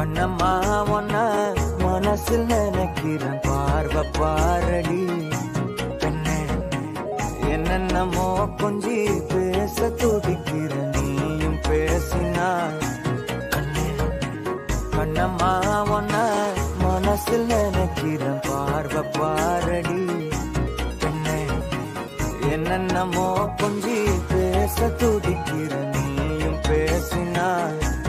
கண்ணம்மா ஒன்ன மனசில் நினைக்கிறேன் பார்வை பாரடி பெண்ணே என்னென்னமோ கொஞ்சி பேச துடிக்கிற நீயும் பேசினாய் கண்ணே கண்ணம்மா ஒன்ன மனசில் நினைக்கிறேன் பார்வை பாரடி பெண்ணே என்னென்னமோ கொஞ்சி பேச துடிக்கிற நீயும் பேசினாய்